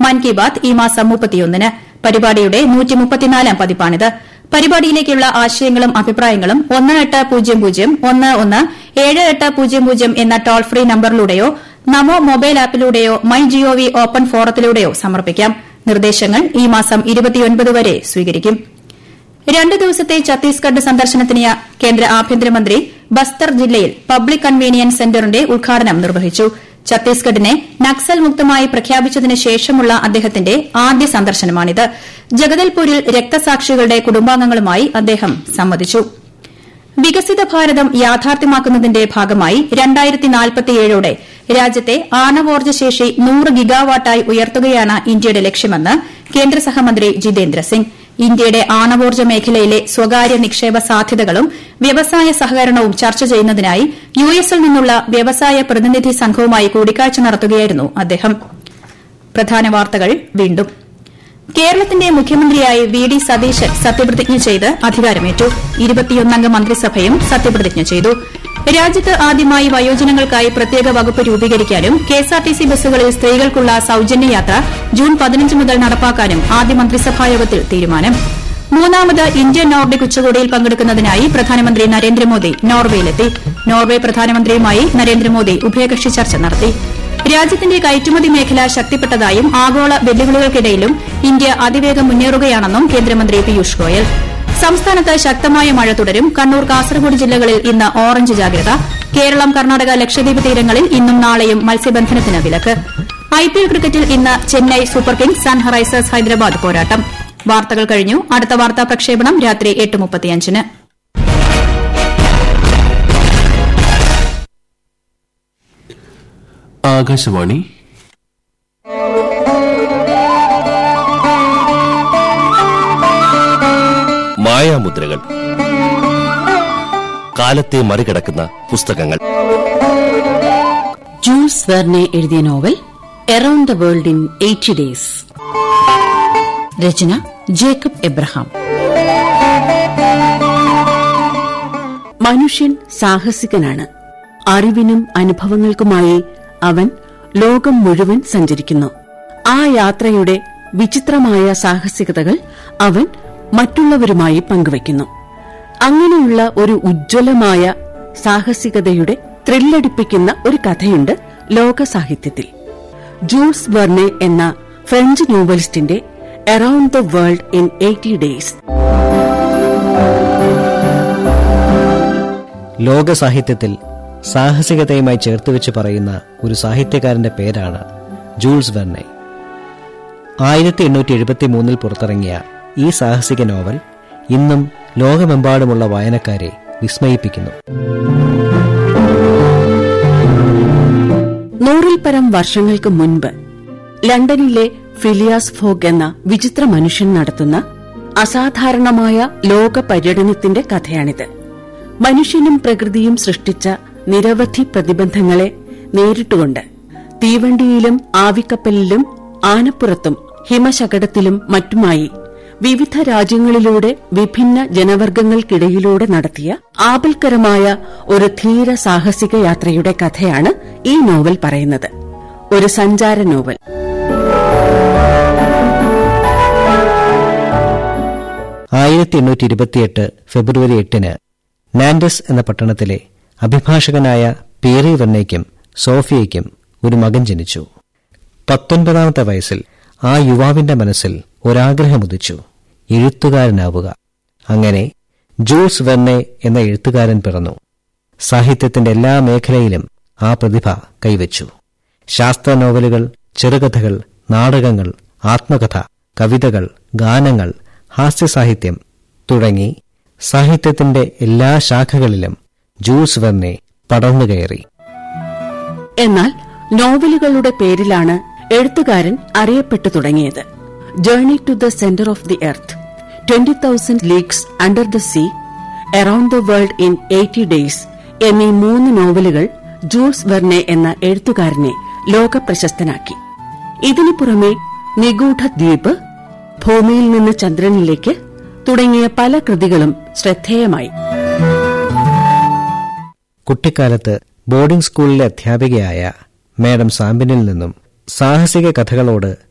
മൻ കി ബാത് ഈ മാസം മുപ്പത്തിയൊന്നിന് പരിപാടിയുടെ നൂറ്റിമുപ്പത്തിനാലാം പതിപ്പാണിത് പരിപാടിയിലേക്കുള്ള ആശയങ്ങളും അഭിപ്രായങ്ങളും ഒന്ന് എട്ട് പൂജ്യം പൂജ്യം ഒന്ന് ഒന്ന് ഏഴ് എട്ട് പൂജ്യം പൂജ്യം എന്ന ടോൾ ഫ്രീ നമ്പറിലൂടെയോ നമോ മൊബൈൽ ആപ്പിലൂടെയോ മൈ ജിഒവി ഓപ്പൺ ഫോറത്തിലൂടെയോ സമർപ്പിക്കാം നിർദ്ദേശങ്ങൾ ഈ മാസം ഇരുപത്തിയൊൻപത് വരെ സ്വീകരിക്കും രണ്ട് ദിവസത്തെ ഛത്തീസ്ഗഡ് സന്ദർശനത്തിന് കേന്ദ്ര ആഭ്യന്തരമന്ത്രി ബസ്തർ ജില്ലയിൽ പബ്ലിക് കൺവീനിയൻസ് സെന്ററിന്റെ ഉദ്ഘാടനം നിർവഹിച്ചു ഛത്തീസ്ഗഡിനെ നക്സൽ മുക്തമായി പ്രഖ്യാപിച്ചതിന് ശേഷമുള്ള അദ്ദേഹത്തിന്റെ ആദ്യ സന്ദർശനമാണിത് ജഗദൽപൂരിൽ രക്തസാക്ഷികളുടെ കുടുംബാംഗങ്ങളുമായി അദ്ദേഹം സംവദിച്ചു വികസിത ഭാരതം യാഥാർത്ഥ്യമാക്കുന്നതിന്റെ ഭാഗമായി ോടെ രാജ്യത്തെ ആണവോർജ്ജ ശേഷി നൂറ് ഗിഗാവാട്ടായി ഉയർത്തുകയാണ് ഇന്ത്യയുടെ ലക്ഷ്യമെന്ന് കേന്ദ്ര സഹമന്ത്രി ജിതേന്ദ്ര സിംഗ് ഇന്ത്യയുടെ ആണവോർജ്ജ മേഖലയിലെ സ്വകാര്യ നിക്ഷേപ സാധ്യതകളും വ്യവസായ സഹകരണവും ചർച്ച ചെയ്യുന്നതിനായി യു എസിൽ നിന്നുള്ള വ്യവസായ പ്രതിനിധി സംഘവുമായി കൂടിക്കാഴ്ച നടത്തുകയായിരുന്നു അദ്ദേഹം പ്രധാന വാർത്തകൾ വീണ്ടും കേരളത്തിന്റെ മുഖ്യമന്ത്രിയായി വി ഡി സതീശൻ സത്യപ്രതിജ്ഞ ചെയ്ത് അധികാരമേറ്റു ഇരുപത്തിയൊന്നംഗ മന്ത്രിസഭയും സത്യപ്രതിജ്ഞ ചെയ്തു രാജ്യത്ത് ആദ്യമായി വയോജനങ്ങൾക്കായി പ്രത്യേക വകുപ്പ് രൂപീകരിക്കാനും കെഎസ്ആർടിസി ബസ്സുകളിൽ സ്ത്രീകൾക്കുള്ള സൌജന്യ യാത്ര ജൂൺ പതിനഞ്ച് മുതൽ നടപ്പാക്കാനും ആദ്യ മന്ത്രിസഭായോഗത്തിൽ തീരുമാനം മൂന്നാമത് ഇന്ത്യ നോർഡിക് ഉച്ചകോടിയിൽ പങ്കെടുക്കുന്നതിനായി പ്രധാനമന്ത്രി നരേന്ദ്രമോദി നോർവേയിലെത്തി നോർവെ പ്രധാനമന്ത്രിയുമായി നരേന്ദ്രമോദി ഉഭയകക്ഷി ചർച്ച നടത്തി രാജ്യത്തിന്റെ കയറ്റുമതി മേഖല ശക്തിപ്പെട്ടതായും ആഗോള വെല്ലുവിളികൾക്കിടയിലും ഇന്ത്യ അതിവേഗം മുന്നേറുകയാണെന്നും കേന്ദ്രമന്ത്രി പീയൂഷ് ഗോയൽ സംസ്ഥാനത്ത് ശക്തമായ മഴ തുടരും കണ്ണൂർ കാസർഗോഡ് ജില്ലകളിൽ ഇന്ന് ഓറഞ്ച് ജാഗ്രത കേരളം കർണാടക ലക്ഷദ്വീപ് തീരങ്ങളിൽ ഇന്നും നാളെയും മത്സ്യബന്ധനത്തിന് വിലക്ക് ഐപിഎൽ ക്രിക്കറ്റിൽ ഇന്ന് Chennai Super Kings Sunrisers Hyderabad പോരാട്ടം വാർത്തകൾ കഴിഞ്ഞു അടുത്ത വാർത്താ പ്രക്ഷേപണം രാത്രി എട്ട് മുപ്പത്തിയഞ്ചിന് ആകാശവാണി മായാമുദ്രകൾ കാലത്തെ മറികടക്കുന്ന പുസ്തകങ്ങൾ ജൂൾസ് വെർനെ എഴുതിയ novel around the world in eighty days രചന ജേക്കബ് എബ്രഹാം മനുഷ്യൻ സാഹസികനാണ് അറിവിനും അനുഭവങ്ങൾക്കുമായി അവൻ ലോകം മുഴുവൻ സഞ്ചരിക്കുന്നു ആ യാത്രയുടെ വിചിത്രമായ സാഹസികതകൾ അവൻ മറ്റുള്ളവരുമായി പങ്കുവയ്ക്കുന്നു അങ്ങനെയുള്ള ഒരു ഉജ്ജ്വലമായ സാഹസികതയുടെ ത്രില്ലടിപ്പിക്കുന്ന ഒരു കഥയുണ്ട് ലോക സാഹിത്യത്തിൽ ജൂൾസ് വെർണെ എന്ന ഫ്രഞ്ച് നോവലിസ്റ്റിന്റെ around the world in eighty days ലോക സാഹിത്യത്തിൽ സാഹസികതയുമായി ചേർത്തുവെച്ച് പറയുന്ന ഒരു സാഹിത്യകാരന്റെ പേരാണ് ജൂൾസ് വെർണെ ആയിരത്തി എണ്ണൂറ്റി എഴുപത്തി മൂന്നിൽ പുറത്തിറങ്ങിയ ഈ സാഹസിക നോവൽ ഇന്നും ലോകമെമ്പാടുമുള്ള വായനക്കാരെ വിസ്മയിപ്പിക്കുന്നു നൂറിൽ പരം വർഷങ്ങൾക്ക് മുൻപ് ലണ്ടനിലെ ഫിലിയാസ് ഫോഗ് എന്ന വിചിത്ര മനുഷ്യൻ നടത്തുന്ന അസാധാരണമായ ലോക പര്യടനത്തിന്റെ കഥയാണിത് മനുഷ്യനും പ്രകൃതിയും സൃഷ്ടിച്ച നിരവധി പ്രതിബന്ധങ്ങളെ നേരിട്ടുകൊണ്ട് തീവണ്ടിയിലും ആവിക്കപ്പലിലും ആനപ്പുറത്തും ഹിമശകടത്തിലും മറ്റുമായി വിവിധ രാജ്യങ്ങളിലൂടെ വിഭിന്ന ജനവർഗങ്ങൾക്കിടയിലൂടെ നടത്തിയ ആപൽക്കരമായ ഒരു ധീര സാഹസിക യാത്രയുടെ കഥയാണ് ഈ നോവൽ പറയുന്നത് ഒരു സഞ്ചാര നോവൽ ആയിരത്തി എണ്ണൂറ്റി ഇരുപത്തിയെട്ട് ഫെബ്രുവരി എട്ടിന് നാൻഡസ് എന്ന പട്ടണത്തിലെ അഭിഭാഷകനായ പിയറി വെർണയ്ക്കും സോഫിയയ്ക്കും ഒരു മകൻ ജനിച്ചു പത്തൊൻപതാമത്തെ വയസ്സിൽ ആ യുവാവിന്റെ മനസ്സിൽ ഒരാഗ്രഹമുദിച്ചു എഴുത്തുകാരനാവുക അങ്ങനെ ജൂൾസ് വെർണെ എന്ന എഴുത്തുകാരൻ പിറന്നു സാഹിത്യത്തിന്റെ എല്ലാ മേഖലയിലും ആ പ്രതിഭ കൈവച്ചു ശാസ്ത്ര നോവലുകൾ ചെറുകഥകൾ നാടകങ്ങൾ ആത്മകഥ കവിതകൾ ഗാനങ്ങൾ ഹാസ്യസാഹിത്യം തുടങ്ങി സാഹിത്യത്തിന്റെ എല്ലാ ശാഖകളിലും ജൂൾസ് വെർണെ പടർന്നുകയറി എന്നാൽ നോവലുകളുടെ പേരിലാണ് എഴുത്തുകാരൻ അറിയപ്പെട്ടു തുടങ്ങിയത് journey to the centre of the earth twenty thousand leagues under the sea around the world in eighty days എന്നീ മൂന്ന് നോവലുകൾ ജൂൾസ് വെർണെ എന്ന എഴുത്തുകാരനെ ലോകപ്രശസ്തനാക്കി ഇതിനു പുറമെ നിഗൂഢ ദ്വീപ് ഭൂമിയിൽ നിന്ന് ചന്ദ്രനിലേക്ക് തുടങ്ങിയ പല കൃതികളും ശ്രദ്ധേയമായി കുട്ടിക്കാലത്ത് ബോർഡിംഗ് സ്കൂളിലെ അധ്യാപികയായ മാഡം സാമ്പിനിൽ നിന്നും സാഹസിക കഥകളോട്